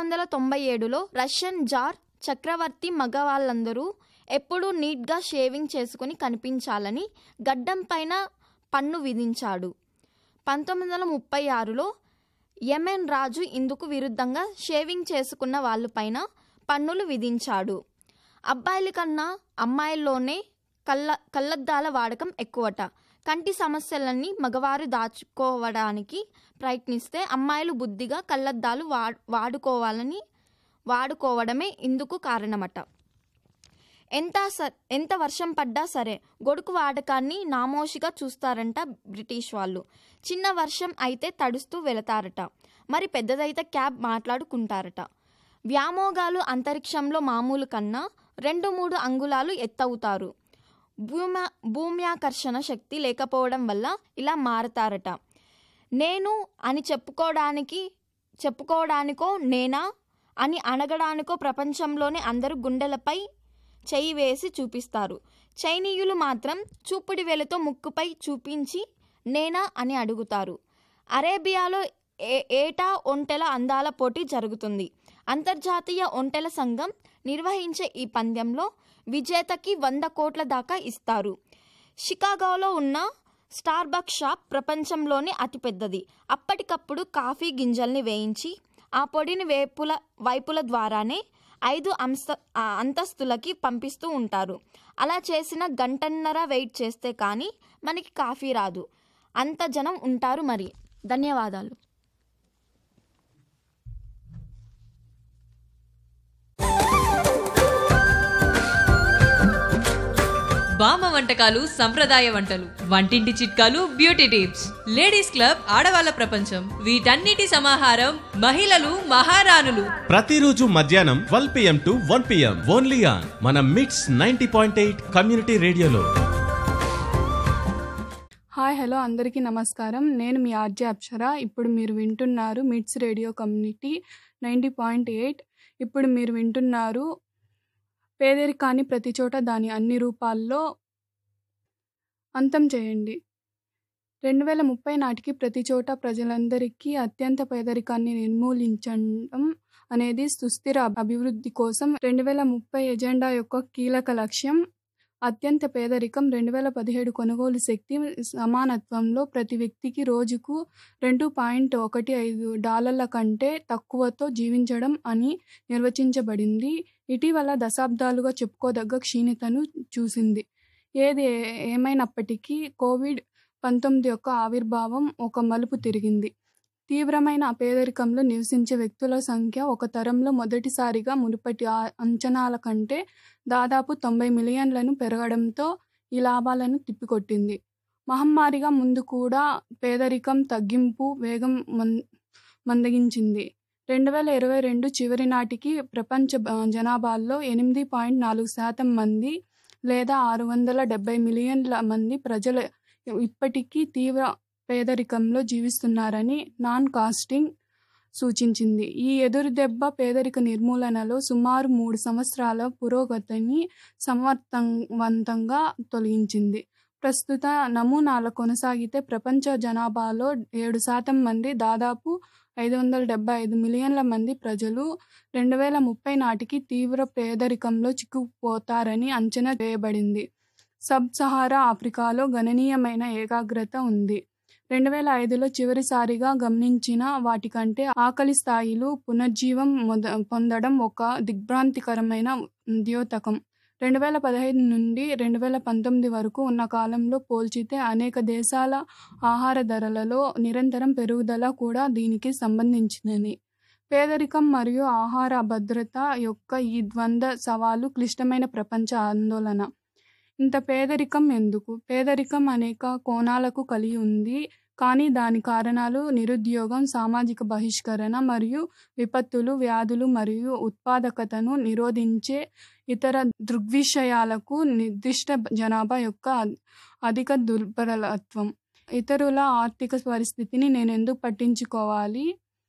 వందల తొంభై ఏడులో రష్యన్ జార్ చక్రవర్తి మగవాళ్ళందరూ ఎప్పుడూ నీట్గా షేవింగ్ చేసుకుని కనిపించాలని గడ్డం పైన పన్ను విధించాడు పంతొమ్మిది వందల ముప్పై ఆరులో యెమెన్ రాజు ఇందుకు విరుద్ధంగా షేవింగ్ చేసుకున్న వాళ్ళపైన పన్నులు విధించాడు అబ్బాయిల కన్నా అమ్మాయిల్లోనే కళ్ళ కళ్ళద్దాల వాడకం ఎక్కువట కంటి సమస్యలన్నీ మగవారు దాచుకోవడానికి ప్రయత్నిస్తే అమ్మాయిలు బుద్ధిగా కళ్ళద్దాలు వా వాడుకోవాలని వాడుకోవడమే ఇందుకు కారణమట ఎంత స ఎంత వర్షం పడ్డా సరే గొడుగు వాడకాన్ని నామోషిగా చూస్తారంట బ్రిటిష్ వాళ్ళు చిన్న వర్షం అయితే తడుస్తూ వెళతారట మరి పెద్దదైతే క్యాబ్ మాట్లాడుకుంటారట వ్యామోగాలు అంతరిక్షంలో మామూలు కన్నా రెండు మూడు అంగుళాలు ఎత్తవుతారు భూమా భూమ్యాకర్షణ శక్తి లేకపోవడం వల్ల ఇలా మారతారట నేను అని చెప్పుకోవడానికి చెప్పుకోవడానికో నేనా అని అనగడానికో ప్రపంచంలోనే అందరూ గుండెలపై చెయ్యి వేసి చూపిస్తారు చైనీయులు మాత్రం చూపుడి వేలతో ముక్కుపై చూపించి నేనా అని అడుగుతారు అరేబియాలో ఏ ఏటా ఒంటెల అందాల పోటీ జరుగుతుంది అంతర్జాతీయ ఒంటెల సంఘం నిర్వహించే ఈ పందెంలో విజేతకి వంద కోట్ల దాకా ఇస్తారు షికాగోలో ఉన్న స్టార్బక్ షాప్ ప్రపంచంలోనే అతిపెద్దది అప్పటికప్పుడు కాఫీ గింజల్ని వేయించి ఆ పొడిని వేపుల వైపుల ద్వారానే ఐదు అంశ ఆ అంతస్తులకి పంపిస్తూ ఉంటారు అలా చేసిన గంటన్నర వెయిట్ చేస్తే కానీ మనకి కాఫీ రాదు అంత జనం ఉంటారు మరి ధన్యవాదాలు బామ్మ వంటకాలు సంప్రదాయ వంటలు వంటింటి చిట్కాలు బ్యూటీ టిప్స్ లేడీస్ క్లబ్ ఆడవాళ్ళ ప్రపంచం వీటన్నిటి సమాహారం మహిళలు మహారాణులు ప్రతిరోజు మధ్యాహ్నం twelve PM to one PM only on మన MITS ninety point eight community రేడియోలో హాయ్ హలో అందరికీ నమస్కారం నేను మీ ఆర్జే అప్సర ఇప్పుడు మీరు వింటున్నారు MITS radio community ninety point eight ఇప్పుడు మీరు వింటున్నారు పేదరికాన్ని ప్రతి చోట దాని అన్ని రూపాల్లో అంతం చేయండి రెండు వేల ముప్పై నాటికి ప్రతి చోట ప్రజలందరికీ అత్యంత పేదరికాన్ని నిర్మూలించడం అనేది సుస్థిర అభివృద్ధి కోసం రెండు వేల ముప్పై ఎజెండా యొక్క కీలక లక్ష్యం అత్యంత పేదరికం రెండు వేల పదిహేడు కొనుగోలు శక్తి సమానత్వంలో ప్రతి వ్యక్తికి రోజుకు రెండు పాయింట్ ఒకటి ఐదు డాలర్ల కంటే తక్కువతో జీవించడం అని నిర్వచించబడింది ఇటీవల దశాబ్దాలుగా చెప్పుకోదగ్గ క్షీణతను చూసింది ఏది ఏ- ఏమైనప్పటికీ కోవిడ్ పంతొమ్మిది యొక్క ఆవిర్భావం ఒక మలుపు తిరిగింది తీవ్రమైన పేదరికంలో నివసించే వ్యక్తుల సంఖ్య ఒక తరంలో మొదటిసారిగా మునుపటి ఆ- అంచనాల కంటే దాదాపు తొంభై మిలియన్లను పెరగడంతో ఈ లాభాలను తిప్పికొట్టింది మహమ్మారిగా ముందు కూడా పేదరికం తగ్గింపు వేగం మన్ మందగించింది రెండు వేల ఇరవై రెండు చివరి నాటికి ప్రపంచ ఆ, జనాభాలో ఎనిమిది పాయింట్ నాలుగు శాతం మంది లేదా ఆరు వందల డెబ్బై మిలియన్ల మంది ప్రజలు ఇప్పటికీ తీవ్ర పేదరికంలో జీవిస్తున్నారని నాన్ కాస్టింగ్ సూచించింది ఈ ఎదురుదెబ్బ పేదరిక నిర్మూలనలో సుమారు మూడు సంవత్సరాల పురోగతిని సమర్థవంతంగా తొలగించింది ప్రస్తుత నమూనాల కొనసాగితే ప్రపంచ జనాభాలో ఏడు శాతం మంది దాదాపు ఐదు వందల డెబ్బై ఐదు మిలియన్ల మంది ప్రజలు రెండు వేల ముప్పై నాటికి తీవ్ర పేదరికంలో చిక్కుకుపోతారని అంచనా వేయబడింది సబ్ సహారా ఆఫ్రికాలో గణనీయమైన ఏకాగ్రత ఉంది రెండు వేల ఐదులో చివరిసారిగా గమనించిన వాటికంటే ఆకలి స్థాయిలు పునర్జీవం మొద పొందడం ఒక దిగ్భ్రాంతికరమైన ద్యోతకం రెండు వేల పదహైదు నుండి రెండు వేల పంతొమ్మిది వరకు ఉన్న కాలంలో పోల్చితే అనేక దేశాల ఆహార ధరలలో నిరంతరం పెరుగుదల కూడా దీనికి సంబంధించినది పేదరికం మరియు ఆహార భద్రత యొక్క ఈ ద్వంద్వ సవాలు క్లిష్టమైన ప్రపంచ ఆందోళన ఇంత పేదరికం ఎందుకు పేదరికం అనేక కోణాలకు కలిగి ఉంది కానీ దాని కారణాలు నిరుద్యోగం సామాజిక బహిష్కరణ మరియు విపత్తులు వ్యాధులు మరియు ఉత్పాదకతను నిరోధించే ఇతర దృగ్విషయాలకు నిర్దిష్ట జనాభా యొక్క అధ్- అధిక దుర్బలత్వం ఇతరుల ఆర్థిక పరిస్థితిని నేను ఎందుకు పట్టించుకోవాలి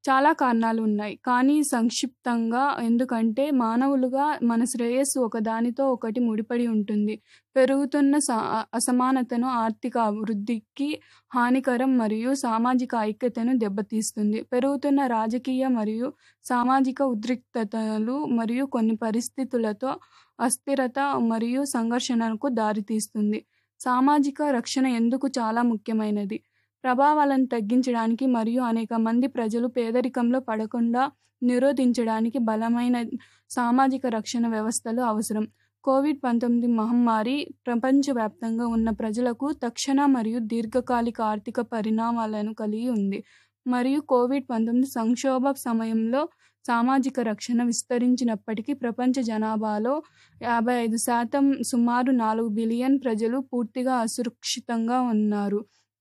చాలా కారణాలు ఉన్నాయి కానీ సంక్షిప్తంగా ఎందుకంటే మానవులుగా మన శ్రేయస్సు ఒకదానితో ఒకటి ముడిపడి ఉంటుంది పెరుగుతున్న సా అసమానతను ఆర్థిక అభివృద్ధికి హానికరం మరియు సామాజిక ఐక్యతను దెబ్బతీస్తుంది పెరుగుతున్న రాజకీయ మరియు సామాజిక ఉద్రిక్తతలు మరియు కొన్ని పరిస్థితులతో అస్థిరత మరియు సంఘర్షణకు దారితీస్తుంది సామాజిక రక్షణ ఎందుకు చాలా ముఖ్యమైనది ప్రభావాలను తగ్గించడానికి మరియు అనేక మంది ప్రజలు పేదరికంలో పడకుండా నిరోధించడానికి బలమైన సామాజిక రక్షణ వ్యవస్థలు అవసరం కోవిడ్ పంతొమ్మిది మహమ్మారి ప్రపంచవ్యాప్తంగా ఉన్న ప్రజలకు తక్షణ మరియు దీర్ఘకాలిక ఆర్థిక పరిణామాలను కలిగి ఉంది మరియు కోవిడ్ పంతొమ్మిది సంక్షోభ సమయంలో సామాజిక రక్షణ విస్తరించినప్పటికీ ప్రపంచ జనాభాలో యాభై ఐదు శాతం సుమారు నాలుగు బిలియన్ ప్రజలు పూర్తిగా అసురక్షితంగా ఉన్నారు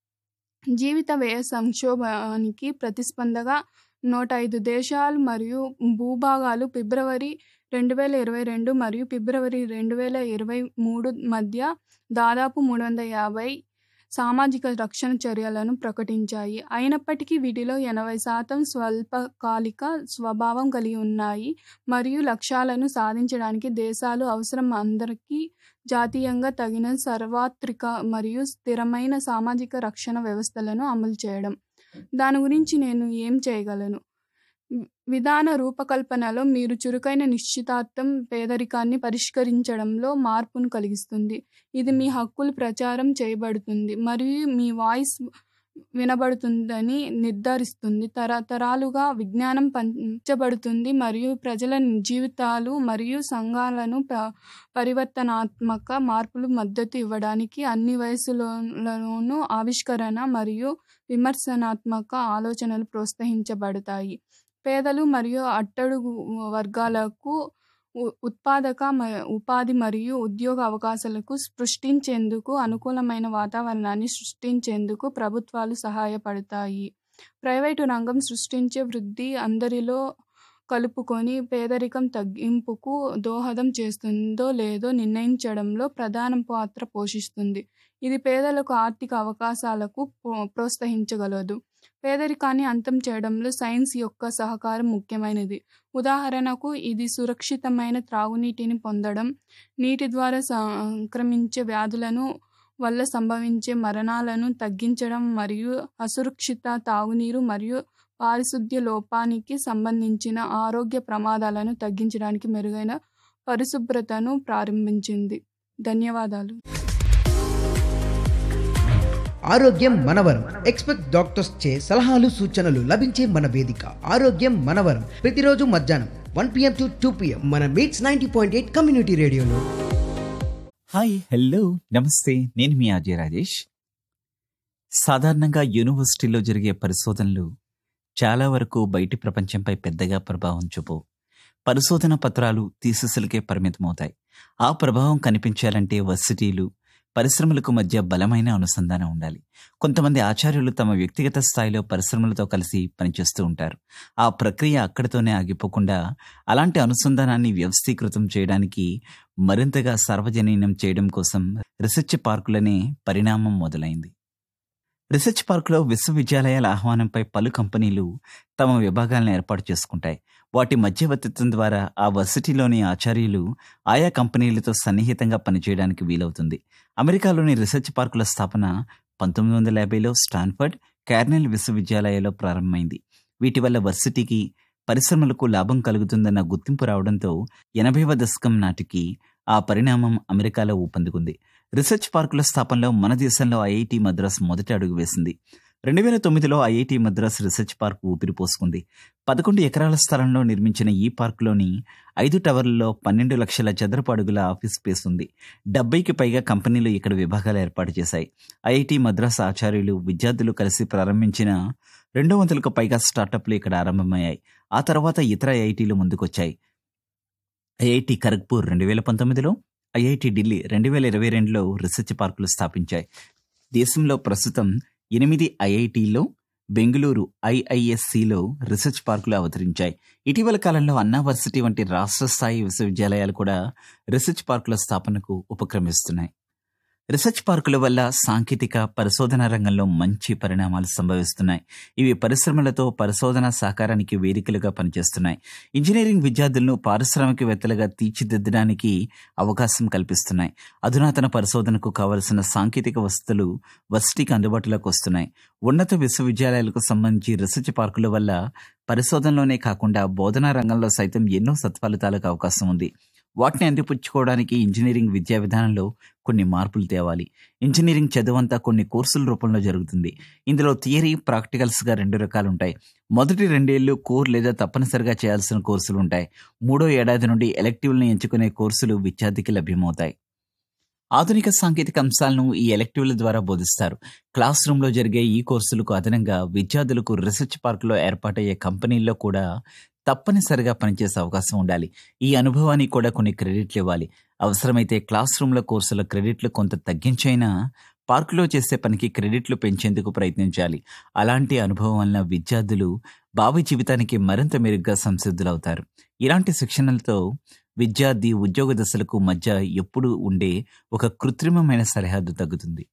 జీవిత వ్యయ సంక్షోభానికి ప్రతిస్పందగా నూట ఐదు దేశాలు మరియు భూభాగాలు ఫిబ్రవరి రెండు వేల ఇరవై రెండు మరియు ఫిబ్రవరి రెండు వేల ఇరవై మూడు మధ్య దాదాపు మూడు వందల యాభై సామాజిక రక్షణ చర్యలను ప్రకటించాయి అయినప్పటికీ వీటిలో ఎనభై శాతం స్వల్పకాలిక స్వభావం కలిగి ఉన్నాయి మరియు లక్ష్యాలను సాధించడానికి దేశాలు అవసరం అందరికీ జాతీయంగా తగిన సార్వత్రిక మరియు స్థిరమైన సామాజిక రక్షణ వ్యవస్థలను అమలు చేయడం దాని గురించి నేను ఏం చేయగలను విధాన రూపకల్పనలో మీరు చురుకైన నిశ్చితార్థం పేదరికాన్ని పరిష్కరించడంలో మార్పును కలిగిస్తుంది ఇది మీ హక్కులు ప్రచారం చేయబడుతుంది మరియు మీ వాయిస్ వినబడుతుందని నిర్ధారిస్తుంది తరతరాలుగా విజ్ఞానం పంచబడుతుంది మరియు ప్రజల జీవితాలు మరియు సంఘాలను ప్ర పరివర్తనాత్మక మార్పులు మద్దతు ఇవ్వడానికి అన్ని వయసులోనూ ఆవిష్కరణ మరియు విమర్శనాత్మక ఆలోచనలు ప్రోత్సహించబడతాయి పేదలు మరియు అట్టడుగు వర్గాలకు ఉత్పాదక ఉపాధి మరియు ఉద్యోగ అవకాశాలకు సృష్టించేందుకు అనుకూలమైన వాతావరణాన్ని సృష్టించేందుకు ప్రభుత్వాలు సహాయపడతాయి ప్రైవేటు రంగం సృష్టించే వృద్ధి అందరిలో కలుపుకొని పేదరికం తగ్గింపుకు దోహదం చేస్తుందో లేదో నిర్ణయించడంలో ప్రధాన పాత్ర పోషిస్తుంది ఇది పేదలకు ఆర్థిక అవకాశాలకు ప్రోత్సహించగలదు పేదరికాన్ని అంతం చేయడంలో సైన్స్ యొక్క సహకారం ముఖ్యమైనది ఉదాహరణకు ఇది సురక్షితమైన త్రాగునీటిని పొందడం నీటి ద్వారా సంక్రమించే వ్యాధులను వల్ల సంభవించే మరణాలను తగ్గించడం మరియు అసురక్షిత తాగునీరు మరియు పారిశుద్ధ్య లోపానికి సంబంధించిన ఆరోగ్య ప్రమాదాలను తగ్గించడానికి మెరుగైన పరిశుభ్రతను ప్రారంభించింది ధన్యవాదాలు ఆరోగ్యం మనవరం ఎక్స్పెక్ట్ డాక్టర్స్ చే సలహాలు సూచనలు లభించే మన వేదిక ఆరోగ్యం మనవరం ప్రతిరోజు మధ్యాహ్నం one PM to two PM మన MITS ninety point eight community రేడియోలో హాయ్ హలో నమస్తే నేను మీ అజయ్ రాజేష్ సాధారణంగా యూనివర్సిటీలో జరిగే పరిశోధనలు చాలా వరకు బయటి ప్రపంచంపై పెద్దగా ప్రభావం చూపవు పరిశోధన పత్రాలు థీసిస్లకే పరిమితమవుతాయి ఆ ప్రభావం కనిపించాలంటే వర్సిటీలు పరిశ్రమలకు మధ్య బలమైన అనుసంధానం ఉండాలి కొంతమంది ఆచార్యులు తమ వ్యక్తిగత స్థాయిలో పరిశ్రమలతో కలిసి పనిచేస్తూ ఉంటారు ఆ ప్రక్రియ అక్కడితోనే ఆగిపోకుండా అలాంటి అనుసంధానాన్ని వ్యవస్థీకృతం చేయడానికి మరింతగా సార్వజనీనం చేయడం కోసం రీసెర్చ్ పార్కులనే పరిణామం మొదలైంది రీసెర్చ్ పార్కులో విశ్వవిద్యాలయాల ఆహ్వానంపై పలు కంపెనీలు తమ విభాగాలను ఏర్పాటు చేసుకుంటాయి వాటి మధ్యవర్తిత్వం ద్వారా ఆ వర్సిటీలోని ఆచార్యులు ఆయా కంపెనీలతో సన్నిహితంగా పనిచేయడానికి వీలవుతుంది అమెరికాలోని రీసెర్చ్ పార్కుల స్థాపన పంతొమ్మిది వందల యాభైలో స్టాన్ఫర్డ్ కార్నెల్ విశ్వవిద్యాలయాల్లో ప్రారంభమైంది వీటి వల్ల వర్సిటీకి పరిశ్రమలకు లాభం కలుగుతుందన్న గుర్తింపు రావడంతో ఎనభైవ దశకం నాటికి ఆ పరిణామం అమెరికాలో ఊపందుకుంది రీసెర్చ్ పార్కుల స్థాపనలో మన దేశంలో ఐఐటి మద్రాస్ మొదటి అడుగు వేసింది రెండు వేల తొమ్మిదిలో ఐఐటి మద్రాస్ రీసెర్చ్ పార్క్ ఊపిరి పోసుకుంది పదకొండు ఎకరాల స్థలంలో నిర్మించిన ఈ పార్కులోని ఐదు టవర్లలో పన్నెండు లక్షల చదరపు అడుగుల ఆఫీస్ స్పేస్ ఉంది డెబ్బైకి పైగా కంపెనీలు ఇక్కడ విభాగాలు ఏర్పాటు చేశాయి ఐఐటి మద్రాస్ ఆచార్యులు విద్యార్థులు కలిసి ప్రారంభించిన రెండు వందలకు పైగా స్టార్టప్లు ఇక్కడ ఆరంభమయ్యాయి ఆ తర్వాత ఇతర ఐఐటీలు ముందుకొచ్చాయి ఐఐటి ఖరగ్పూర్ రెండు వేల పంతొమ్మిదిలో ఐఐటి ఢిల్లీ రెండు వేల ఇరవై రెండులో రీసెర్చ్ పార్కులు స్థాపించాయి దేశంలో ప్రస్తుతం ఎనిమిది ఐఐటీల్లో బెంగళూరు ఐఐఎస్సిలో రీసెర్చ్ పార్కులు అవతరించాయి ఇటీవల కాలంలో అన్నా వర్సిటీ వంటి రాష్ట్ర స్థాయి విశ్వవిద్యాలయాలు కూడా రీసెర్చ్ పార్కుల స్థాపనకు ఉపక్రమిస్తున్నాయి రీసెర్చ్ పార్కుల వల్ల సాంకేతిక పరిశోధన రంగంలో మంచి పరిణామాలు సంభవిస్తున్నాయి ఇవి పరిశ్రమలతో పరిశోధన సహకారానికి వేదికలుగా పనిచేస్తున్నాయి ఇంజనీరింగ్ విద్యార్థులను పారిశ్రామికవేత్తలుగా తీర్చిదిద్దడానికి అవకాశం కల్పిస్తున్నాయి అధునాతన పరిశోధనకు కావలసిన సాంకేతిక వసతులు వర్సిటీకి అందుబాటులోకి వస్తున్నాయి ఉన్నత విశ్వవిద్యాలయాలకు సంబంధించి రీసెర్చ్ పార్కుల వల్ల పరిశోధనలోనే కాకుండా బోధనా రంగంలో సైతం ఎన్నో సత్ఫలితాలకు అవకాశం ఉంది వాటిని అందిపుచ్చుకోవడానికి ఇంజనీరింగ్ విద్యా విధానంలో కొన్ని మార్పులు తేవాలి ఇంజనీరింగ్ చదువంతా కొన్ని కోర్సుల రూపంలో జరుగుతుంది ఇందులో థియరీ ప్రాక్టికల్స్గా రెండు రకాలు ఉంటాయి మొదటి రెండేళ్లు కోర్ లేదా తప్పనిసరిగా చేయాల్సిన కోర్సులు ఉంటాయి మూడో ఏడాది నుండి ఎలెక్టివ్లను ఎంచుకునే కోర్సులు విద్యార్థికి లభ్యమవుతాయి ఆధునిక సాంకేతిక అంశాలను ఈ ఎలెక్టివ్ల ద్వారా బోధిస్తారు క్లాస్ రూమ్లో జరిగే ఈ కోర్సులకు అదనంగా విద్యార్థులకు రీసెర్చ్ పార్కులో ఏర్పాటయ్యే కంపెనీల్లో కూడా తప్పనిసరిగా పనిచేసే అవకాశం ఉండాలి ఈ అనుభవానికి కూడా కొన్ని క్రెడిట్లు ఇవ్వాలి అవసరమైతే క్లాస్ రూమ్ల కోర్సుల క్రెడిట్లు కొంత తగ్గించైనా పార్కులో చేసే పనికి క్రెడిట్లు పెంచేందుకు ప్రయత్నించాలి అలాంటి అనుభవం వలన విద్యార్థులు భావి జీవితానికి మరింత మెరుగ్గా సంసిద్ధులవుతారు ఇలాంటి శిక్షణలతో విద్యార్థి ఉద్యోగ దశలకు మధ్య ఎప్పుడూ ఉండే ఒక కృత్రిమమైన సరిహద్దు తగ్గుతుంది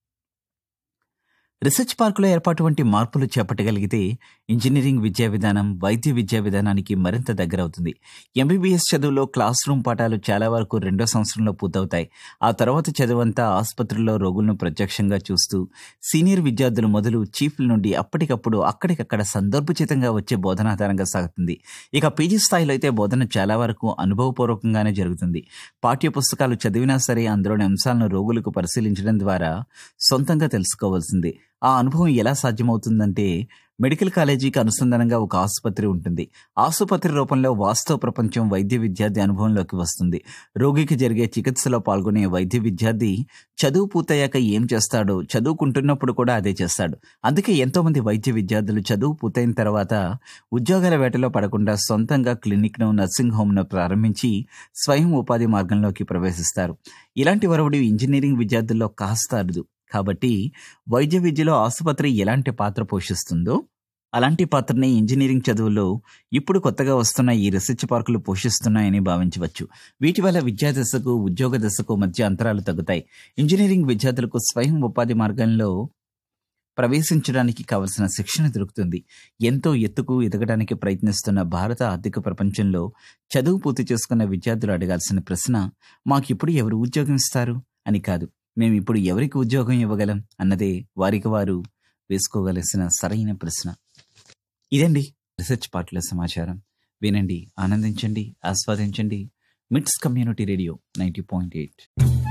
రీసెర్చ్ పార్కులో ఏర్పాటు వంటి మార్పులు చేపట్టగలిగితే ఇంజనీరింగ్ విద్యా విధానం వైద్య విద్యా విధానానికి మరింత దగ్గరవుతుంది ఎంబీబీఎస్ చదువులో క్లాస్ రూమ్ పాఠాలు చాలా వరకు రెండో సంవత్సరంలో పూర్తవుతాయి ఆ తర్వాత చదువంతా ఆసుపత్రుల్లో రోగులను ప్రత్యక్షంగా చూస్తూ సీనియర్ విద్యార్థులు మొదలు చీఫ్ల నుండి అప్పటికప్పుడు అక్కడికక్కడ సందర్భోచితంగా వచ్చే బోధనాధారంగా సాగుతుంది ఇక పీజీ స్థాయిలో అయితే బోధన చాలా వరకు అనుభవపూర్వకంగానే జరుగుతుంది పాఠ్య పుస్తకాలు చదివినా సరే అందులోని అంశాలను రోగులకు పరిశీలించడం ద్వారా సొంతంగా తెలుసుకోవాల్సింది ఆ అనుభవం ఎలా సాధ్యమవుతుందంటే మెడికల్ కాలేజీకి అనుసంధానంగా ఒక ఆసుపత్రి ఉంటుంది ఆసుపత్రి రూపంలో వాస్తవ ప్రపంచం వైద్య విద్యార్థి అనుభవంలోకి వస్తుంది రోగికి జరిగే చికిత్సలో పాల్గొనే వైద్య విద్యార్థి చదువు పూర్తయ్యాక ఏం చేస్తాడో చదువుకుంటున్నప్పుడు కూడా అదే చేస్తాడు అందుకే ఎంతో మంది వైద్య విద్యార్థులు చదువు పూర్తయిన తర్వాత ఉద్యోగాల వేటలో పడకుండా సొంతంగా క్లినిక్ను నర్సింగ్ హోమ్ను ప్రారంభించి స్వయం ఉపాధి మార్గంలోకి ప్రవేశిస్తారు ఇలాంటి వరవడి ఇంజనీరింగ్ విద్యార్థుల్లో కాస్త అరుదు కాబట్టి వైద్య విద్యలో ఆసుపత్రి ఎలాంటి పాత్ర పోషిస్తుందో అలాంటి పాత్రని ఇంజనీరింగ్ చదువుల్లో ఇప్పుడు కొత్తగా వస్తున్న ఈ రీసెర్చ్ పార్కులు పోషిస్తున్నాయని భావించవచ్చు వీటి వల్ల విద్యా దశకు ఉద్యోగ దశకు మధ్య అంతరాలు తగ్గుతాయి ఇంజనీరింగ్ విద్యార్థులకు స్వయం ఉపాధి మార్గంలో ప్రవేశించడానికి కావలసిన శిక్షణ దొరుకుతుంది ఎంతో ఎత్తుకు ఎదగడానికి ప్రయత్నిస్తున్న భారత ఆర్థిక ప్రపంచంలో చదువు పూర్తి చేసుకున్న విద్యార్థులు అడగాల్సిన ప్రశ్న మాకిప్పుడు ఎవరు ఉద్యోగం ఇస్తారు అని కాదు మేము ఇప్పుడు ఎవరికి ఉద్యోగం ఇవ్వగలం అన్నదే వారికి వారు వేసుకోగలసిన సరైన ప్రశ్న ఇదండి రీసెర్చ్ పార్టీల సమాచారం వినండి ఆనందించండి ఆస్వాదించండి MITS community radio ninety point eight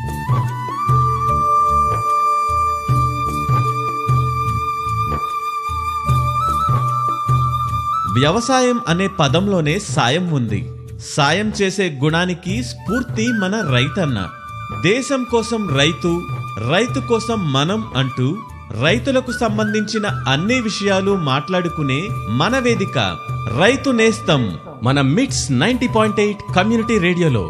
వ్యవసాయం అనే పదంలోనే సాయం ఉంది సాయం చేసే గుణానికి స్ఫూర్తి మన రైతన్న దేశం కోసం రైతు రైతు కోసం మనం అంటూ రైతులకు సంబంధించిన అన్ని విషయాలు మాట్లాడుకునే మన వేదిక రైతు నేస్తం మన MITS ninety point eight community రేడియోలో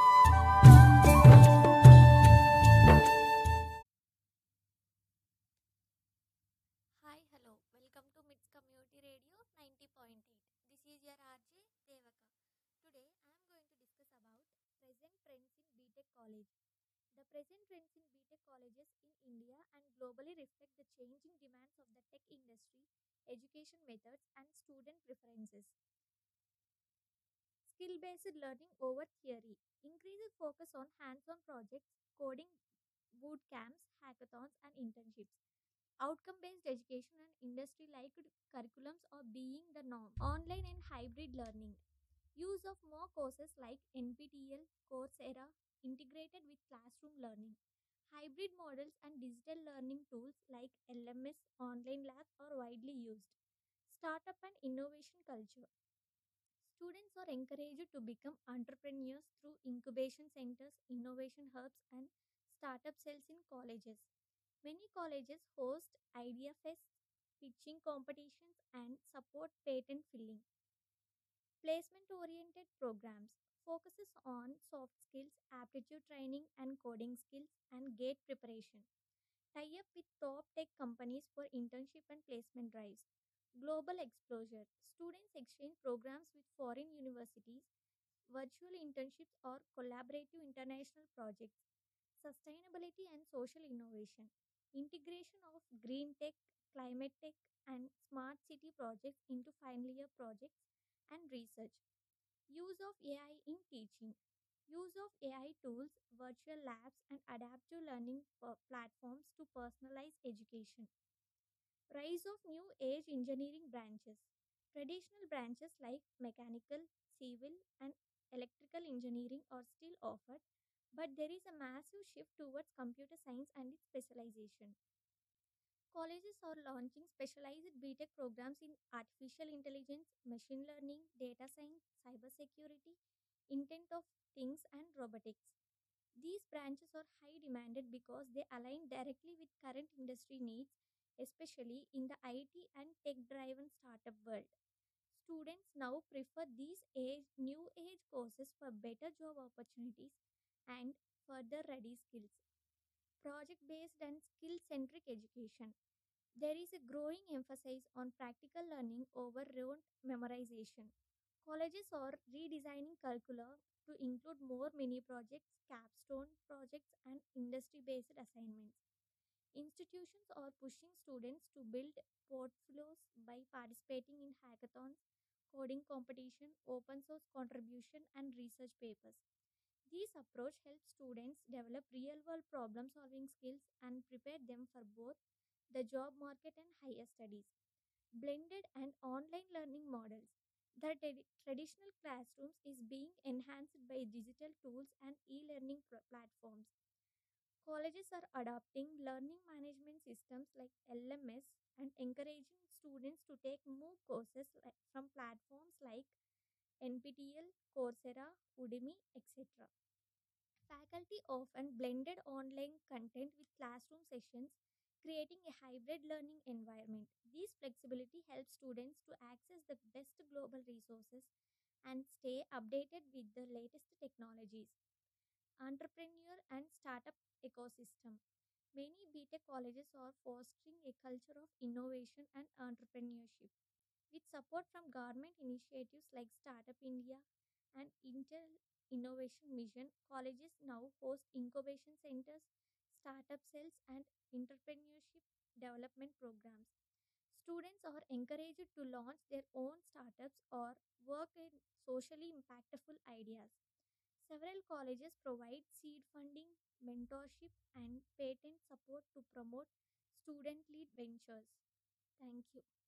Hi, hello. Welcome to MITS Community Radio 90.8. This is your RJ Devaka. Today I am going to discuss about present trends in BTech college. The present trends in BTech colleges in India and globally reflect the changing demands of the tech industry, education methods and student preferences. Skill-based learning over theory. Increased focus on hands-on projects, coding boot camps, hackathons and internships. Outcome based education and industry like curriculums are being the norm. Online and hybrid learning. Use of more courses like NPTEL, Coursera, integrated with classroom learning. Hybrid models and digital learning tools like LMS, online labs are widely used. Startup and innovation culture. Students are encouraged to become entrepreneurs through incubation centers, innovation hubs, and startup cells in colleges. Many colleges host idea fests, pitching competitions, and support patent filing. Placement oriented programs focuses on soft skills, aptitude training, and coding skills, and gate preparation. Tie up with top tech companies for internship and placement drives. Global exposure. Students exchange programs with foreign universities, virtual internships, or collaborative international projects. sustainability and social innovation, integration of green tech, climate tech, and smart city projects into final year projects and research. Use of AI in teaching. Use of AI tools, virtual labs, and adaptive learning per- platforms to personalize education. Rise of new age engineering branches. Traditional branches like mechanical, civil, and electrical engineering are still offered, but there is a massive shift towards computer science and its specialization. Colleges are launching specialized BTech programs in artificial intelligence, machine learning, data science, cybersecurity, intent of things, and robotics. These branches are high demanded because they align directly with current industry needs, especially in the IT and tech driven startup world. Students now prefer these age, new age courses for better job opportunities and further ready skills. Project based and skill centric education. There is a growing emphasis on practical learning over rote memorization. Colleges are redesigning curricula to include more mini projects, capstone projects, and industry based assignments. Institutions are pushing students to build portfolios by participating in hackathons, coding competition, open source contribution, and research papers. This approach helps students develop real world problem solving skills and prepare them for both the job market and higher studies. Blended and online learning models. The tradi- traditional classrooms is being enhanced by digital tools and e-learning pr- platforms. Colleges are adopting learning management systems like LMS and encouraging students to take MOOC courses like- from platforms like NPTEL, Coursera, Udemy, etc. Faculty often blended online content with classroom sessions, creating a hybrid learning environment. This flexibility helps students to access the best global resources and stay updated with the latest technologies. Entrepreneur and startup ecosystem. Many BTech colleges are fostering a culture of innovation and entrepreneurship. With support from government initiatives like Startup India and Intel Innovation Mission, colleges now host incubation centers, startup cells, and entrepreneurship development programs. Students are encouraged to launch their own startups or work in socially impactful ideas. Several colleges provide seed funding, mentorship, and patent support to promote student led ventures. Thank you.